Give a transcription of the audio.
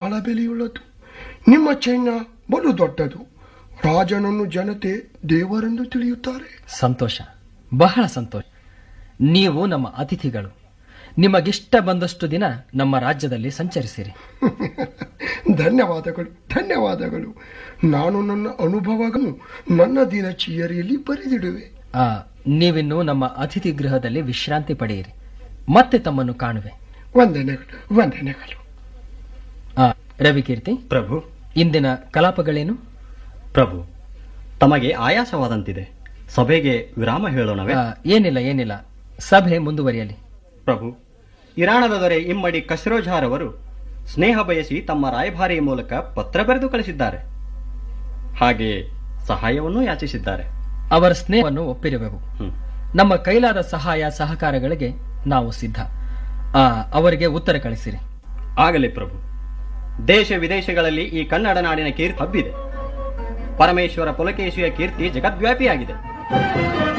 ಬಹಳ ಬೆಲೆಯುಳ್ಳದು ನಿಮ್ಮ ಚೈನ್ಯ ಬಲು ದೊಡ್ಡದು ರಾಜನನ್ನು ಜನತೆ ದೇವರೆಂದು ತಿಳಿಯುತ್ತಾರೆ ಸಂತೋಷ ಬಹಳ ಸಂತೋಷ ನೀವು ನಮ್ಮ ಅತಿಥಿಗಳು ನಿಮಗಿಷ್ಟ ಬಂದಷ್ಟು ದಿನ ನಮ್ಮ ರಾಜ್ಯದಲ್ಲಿ ಸಂಚರಿಸಿರಿ ಧನ್ಯವಾದಗಳು ಧನ್ಯವಾದಗಳು ನಾನು ನನ್ನ ಅನುಭವವನ್ನು ನನ್ನ ದಿನಚರಿಯಲ್ಲಿ ಬರೆದಿಡುವೆ ಆ, ನೀವಿನ್ನು ನಮ್ಮ ಅತಿಥಿ ಗೃಹದಲ್ಲಿ ವಿಶ್ರಾಂತಿ ಪಡೆಯಿರಿ ಮತ್ತೆ ತಮ್ಮನ್ನು ಕಾಣುವೆ ವಂದನೆಗಳು ವಂದನೆಗಳು ಆ, ರವಿಕೀರ್ತಿ ಪ್ರಭು ಇಂದಿನ ಕಲಾಪಗಳೇನು ಪ್ರಭು ತಮಗೆ ಆಯಾಸವಾದಂತಿದೆ ಸಭೆಗೆ ವಿರಾಮ ಹೇಳೋಣವೇ ಆ, ಏನಿಲ್ಲ ಏನಿಲ್ಲ ಸಭೆ ಮುಂದುವರಿಯಲಿ ಪ್ರಭು ಇರಾಣದ ದೊರೆ ಇಮ್ಮಡಿ ಕಸ್ರೋಜಾರ್ ಅವರು ಸ್ನೇಹ ಬಯಸಿ ತಮ್ಮ ರಾಯಭಾರಿಯ ಮೂಲಕ ಪತ್ರ ಬರೆದು ಕಳಿಸಿದ್ದಾರೆ ಹಾಗೆಯೇ ಸಹಾಯವನ್ನೂ ಯಾಚಿಸಿದ್ದಾರೆ ಅವರ ಸ್ನೇಹವನ್ನು ಒಪ್ಪಿರುವೆವು ಹ್ಮ್. ನಮ್ಮ ಕೈಲಾದ ಸಹಾಯ ಸಹಕಾರಗಳಿಗೆ ನಾವು ಸಿದ್ಧ ಆ, ಅವರಿಗೆ ಉತ್ತರ ಕಳಿಸಿರಿ ಆಗಲಿ ಪ್ರಭು ದೇಶ ವಿದೇಶಗಳಲ್ಲಿ ಈ ಕನ್ನಡ ನಾಡಿನ ಕೀರ್ತಿ ಹಬ್ಬಿದೆ ಪರಮೇಶ್ವರ ಪುಲಕೇಶಿಯ ಕೀರ್ತಿ ಜಗದ್ವ್ಯಾಪಿಯಾಗಿದೆ